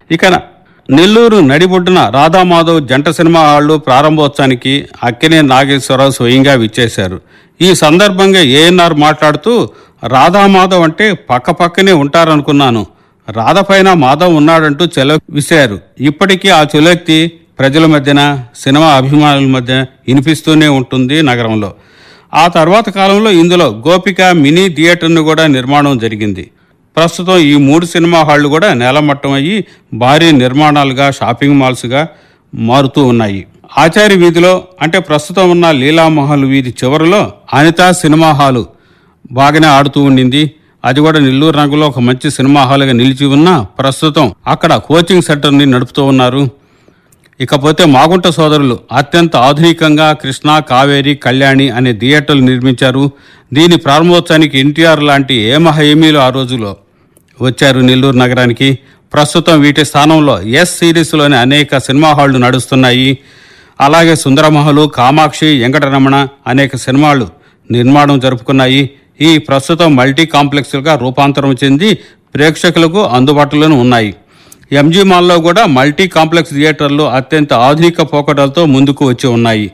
ఇక నెల్లూరు నడిబొడ్డున రాధామాధవ్ జంట సినిమా హాళ్లు ప్రారంభోత్సవానికి అక్కినే నాగేశ్వరరావు స్వయంగా విచ్చేశారు ఈ సందర్భంగా ఏఎన్ఆర్ మాట్లాడుతూ రాధామాధవ్ అంటే పక్క పక్కనే ఉంటారనుకున్నాను రాధ పైన మాధవ్ ఉన్నాడంటూ చెల విసిరారు ఇప్పటికీ ఆ చులెక్తి ప్రజల మధ్యన సినిమా అభిమానుల మధ్య వినిపిస్తూనే ఉంటుంది నగరంలో ఆ తర్వాత కాలంలో ఇందులో గోపిక మినీ థియేటర్ను కూడా నిర్మాణం జరిగింది ప్రస్తుతం ఈ మూడు సినిమా హాళ్లు కూడా నేలమట్టం అయ్యి భారీ నిర్మాణాలుగా షాపింగ్ మాల్స్గా మారుతూ ఉన్నాయి ఆచార్య వీధిలో అంటే ప్రస్తుతం ఉన్న లీలామహల్ వీధి చివరిలో అనిత సినిమా హాలు బాగానే ఆడుతూ ఉండింది అది కూడా నెల్లూరు రంగులో ఒక మంచి సినిమా హాల్గా నిలిచి ఉన్న ప్రస్తుతం అక్కడ కోచింగ్ సెంటర్ని నడుపుతూ ఉన్నారు ఇకపోతే మాగుంట సోదరులు అత్యంత ఆధునికంగా కృష్ణా కావేరి కళ్యాణి అనే థియేటర్లు నిర్మించారు దీని ప్రారంభోత్సవానికి ఎన్టీఆర్ లాంటి ఏమహేమీలు ఆ రోజులో వచ్చారు నెల్లూరు నగరానికి ప్రస్తుతం వీటి స్థానంలో ఎస్ సిరీస్లోని అనేక సినిమా హాళ్లు నడుస్తున్నాయి అలాగే సుందరమహలు కామాక్షి వెంకటరమణ అనేక సినిమాలు నిర్మాణం జరుపుకున్నాయి ఈ ప్రస్తుతం మల్టీ కాంప్లెక్స్లుగా రూపాంతరం చెంది ప్రేక్షకులకు అందుబాటులోనే ఉన్నాయి ఎంజీ మాల్లో కూడా మల్టీ కాంప్లెక్స్ థియేటర్లు అత్యంత ఆధునిక పోకడలతో ముందుకు వచ్చి ఉన్నాయి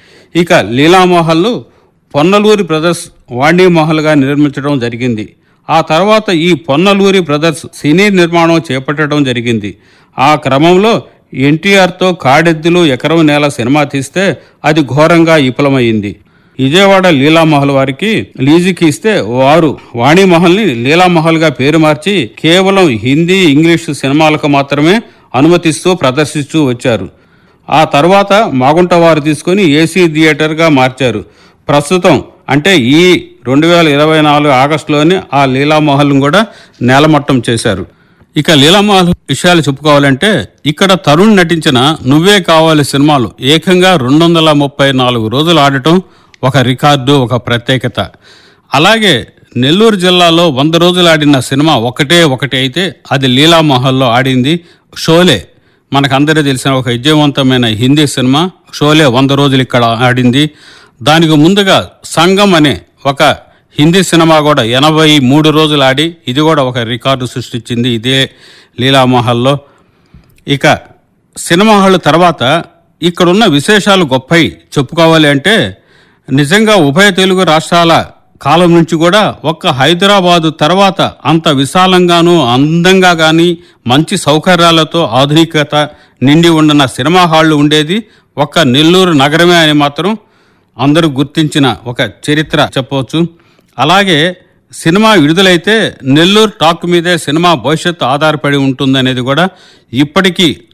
ఇక లీలామహల్ను పొన్నలూరి బ్రదర్స్ వాణి మహల్గా నిర్మించడం జరిగింది ఆ తర్వాత ఈ పొన్నలూరి బ్రదర్స్ సినీ నిర్మాణం చేపట్టడం జరిగింది ఆ క్రమంలో ఎన్టీఆర్తో కాడెద్దులు ఎకరం నేల సినిమా తీస్తే అది ఘోరంగా విఫలమైంది విజయవాడ లీలామహల్ వారికి లీజుకి ఇస్తే వారు వాణిమహల్ని లీలామహల్గా పేరు మార్చి కేవలం హిందీ ఇంగ్లీష్ సినిమాలకు మాత్రమే అనుమతిస్తూ ప్రదర్శిస్తూ వచ్చారు ఆ తర్వాత మాగుంట వారు తీసుకొని ఏసీ థియేటర్గా మార్చారు ప్రస్తుతం అంటే ఈ రెండు వేల ఇరవై నాలుగు ఆగస్టులోనే ఆ లీలామహల్ను కూడా నేలమట్టం చేశారు ఇక లీలామహల్ విషయాలు చెప్పుకోవాలంటే ఇక్కడ తరుణ్ నటించిన నువ్వే కావాలి సినిమాలు ఏకంగా రెండు వందల ముప్పై నాలుగు రోజులు ఆడటం ఒక రికార్డు ఒక ప్రత్యేకత అలాగే నెల్లూరు జిల్లాలో వంద రోజులు ఆడిన సినిమా ఒకటే ఒకటి అయితే అది లీలామహల్లో ఆడింది షోలే మనకందరూ తెలిసిన ఒక విజయవంతమైన హిందీ సినిమా షోలే వంద రోజులు ఇక్కడ ఆడింది దానికి ముందుగా సంగం అనే ఒక హిందీ సినిమా కూడా ఎనభై మూడు రోజులు ఆడి ఇది కూడా ఒక రికార్డు సృష్టించింది ఇదే లీలామహల్లో ఇక సినిమా హాల్ తర్వాత ఇక్కడున్న విశేషాలు గొప్పవి చెప్పుకోవాలి అంటే నిజంగా ఉభయ తెలుగు రాష్ట్రాల కాలం నుంచి కూడా ఒక్క హైదరాబాదు తర్వాత అంత విశాలంగాను అందంగా కానీ మంచి సౌకర్యాలతో ఆధునికత నిండి ఉన్న సినిమా హాళ్ళు ఉండేది ఒక్క నెల్లూరు నగరమే అని మాత్రం అందరూ గుర్తించిన ఒక చరిత్ర చెప్పవచ్చు అలాగే సినిమా విడుదలైతే నెల్లూరు టాక్ మీదే సినిమా భవిష్యత్తు ఆధారపడి ఉంటుందనేది కూడా ఇప్పటికీ